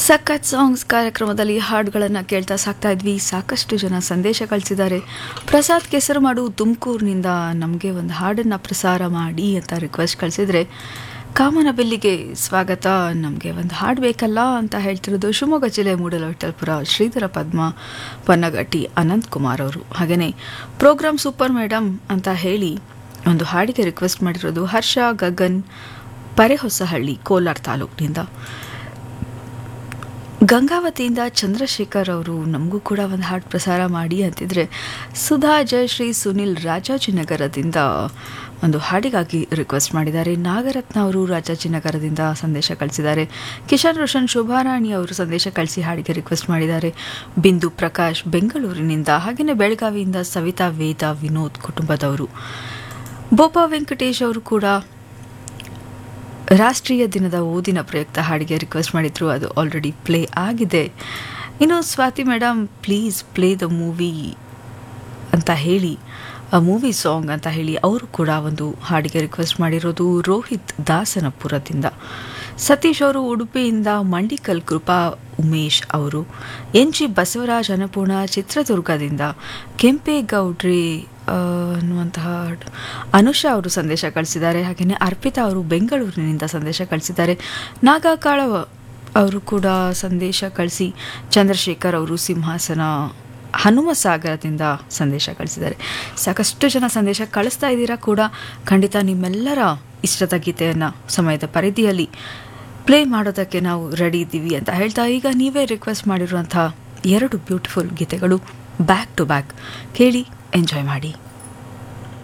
ಸಖತ್ ಸಾಂಗ್ಸ್ ಕಾರ್ಯಕ್ರಮದಲ್ಲಿ ಹಾಡುಗಳನ್ನು ಕೇಳ್ತಾ ಸಾಕ್ತಾ ಇದ್ವಿ ಸಾಕಷ್ಟು ಜನ ಸಂದೇಶ ಕಳಿಸಿದ್ದಾರೆ ಪ್ರಸಾದ್ ಕೆಸರು ಮಾಡು ತುಮಕೂರಿನಿಂದ ನಮಗೆ ಒಂದು ಹಾಡನ್ನು ಪ್ರಸಾರ ಮಾಡಿ ಅಂತ ರಿಕ್ವೆಸ್ಟ್ ಕಳಿಸಿದರೆ ಕಾಮನಬೆಲ್ಲಿಗೆ ಸ್ವಾಗತ ನಮಗೆ ಒಂದು ಹಾಡು ಬೇಕಲ್ಲ ಅಂತ ಹೇಳ್ತಿರೋದು ಶಿವಮೊಗ್ಗ ಜಿಲ್ಲೆ ಮೂಡಲವಿಠಲ್ಪುರ ಶ್ರೀಧರ ಪದ್ಮ ಪನ್ನಗಟ್ಟಿ ಅನಂತ್ ಕುಮಾರ್ ಅವರು ಹಾಗೆಯೇ ಪ್ರೋಗ್ರಾಮ್ ಸೂಪರ್ ಮೇಡಮ್ ಅಂತ ಹೇಳಿ ಒಂದು ಹಾಡಿಗೆ ರಿಕ್ವೆಸ್ಟ್ ಮಾಡಿರೋದು ಹರ್ಷ ಗಗನ್ ಪರೆಹೊಸಹಳ್ಳಿ ಕೋಲಾರ ತಾಲೂಕಿನಿಂದ ಗಂಗಾವತಿಯಿಂದ ಚಂದ್ರಶೇಖರ್ ಅವರು ನಮಗೂ ಕೂಡ ಒಂದು ಹಾಡು ಪ್ರಸಾರ ಮಾಡಿ ಅಂತಿದ್ರೆ ಸುಧಾ ಜಯಶ್ರೀ ಸುನಿಲ್ ರಾಜಾಜಿನಗರದಿಂದ ಒಂದು ಹಾಡಿಗಾಗಿ ರಿಕ್ವೆಸ್ಟ್ ಮಾಡಿದ್ದಾರೆ ನಾಗರತ್ನ ಅವರು ರಾಜಾಜಿನಗರದಿಂದ ಸಂದೇಶ ಕಳಿಸಿದ್ದಾರೆ ಕಿಶನ್ ರೋಷನ್ ಶೋಭಾರಾಣಿ ಅವರು ಸಂದೇಶ ಕಳಿಸಿ ಹಾಡಿಗೆ ರಿಕ್ವೆಸ್ಟ್ ಮಾಡಿದ್ದಾರೆ ಬಿಂದು ಪ್ರಕಾಶ್ ಬೆಂಗಳೂರಿನಿಂದ ಹಾಗೆಯೇ ಬೆಳಗಾವಿಯಿಂದ ಸವಿತಾ ವೇದ ವಿನೋದ್ ಕುಟುಂಬದವರು ಬೋಪಾ ವೆಂಕಟೇಶ್ ಅವರು ಕೂಡ ರಾಷ್ಟ್ರೀಯ ದಿನದ ಓದಿನ ಪ್ರಯುಕ್ತ ಹಾಡಿಗೆ ರಿಕ್ವೆಸ್ಟ್ ಮಾಡಿದ್ರು ಅದು ಆಲ್ರೆಡಿ ಪ್ಲೇ ಆಗಿದೆ ಇನ್ನು Swathi madam please play the movie ಅಂತ ಹೇಳಿ ಮೂವಿ ಸಾಂಗ್ ಅಂತ ಹೇಳಿ ಅವರು ಕೂಡ ಒಂದು ಹಾಡಿಗೆ ರಿಕ್ವೆಸ್ಟ್ ಮಾಡಿರೋದು ರೋಹಿತ್ ದಾಸನಪುರದಿಂದ ಸತೀಶ್ ಅವರು ಉಡುಪಿಯಿಂದ ಮಂಡಿಕಲ್ ಕೃಪಾ ಉಮೇಶ್ ಅವರು ಎನ್ ಜಿ ಬಸವರಾಜ್ ಅನ್ನಪೂರ್ಣ ಚಿತ್ರದುರ್ಗದಿಂದ ಕೆಂಪೇಗೌಡ್ರಿ ಅನ್ನುವಂತಹ ಅನುಷಾ ಅವರು ಸಂದೇಶ ಕಳಿಸಿದ್ದಾರೆ ಹಾಗೆಯೇ ಅರ್ಪಿತಾ ಅವರು ಬೆಂಗಳೂರಿನಿಂದ ಸಂದೇಶ ಕಳಿಸಿದ್ದಾರೆ ನಾಗಾ ಕಾಳವ ಅವರು ಕೂಡ ಸಂದೇಶ ಕಳಿಸಿ ಚಂದ್ರಶೇಖರ್ ಅವರು ಸಿಂಹಾಸನ ಹನುಮಸಾಗರದಿಂದ ಸಂದೇಶ ಕಳಿಸಿದ್ದಾರೆ ಸಾಕಷ್ಟು ಜನ ಸಂದೇಶ ಕಳಿಸ್ತಾ ಇದ್ದೀರಾ ಕೂಡ ಖಂಡಿತ ನಿಮ್ಮೆಲ್ಲರ ಇಷ್ಟದ ಗೀತೆಯನ್ನು ಸಮಯದ ಪರಿಧಿಯಲ್ಲಿ ಪ್ಲೇ ಮಾಡೋದಕ್ಕೆ ನಾವು ರೆಡಿ ಇದ್ದೀವಿ ಅಂತ ಹೇಳ್ತಾ ಈಗ ನೀವೇ ರಿಕ್ವೆಸ್ಟ್ ಮಾಡಿರುವಂಥ ಎರಡು ಬ್ಯೂಟಿಫುಲ್ ಗೀತೆಗಳು ಬ್ಯಾಕ್ ಟು ಬ್ಯಾಕ್ ಕೇಳಿ ಎಂಜಾಯ್ ಮಾಡಿ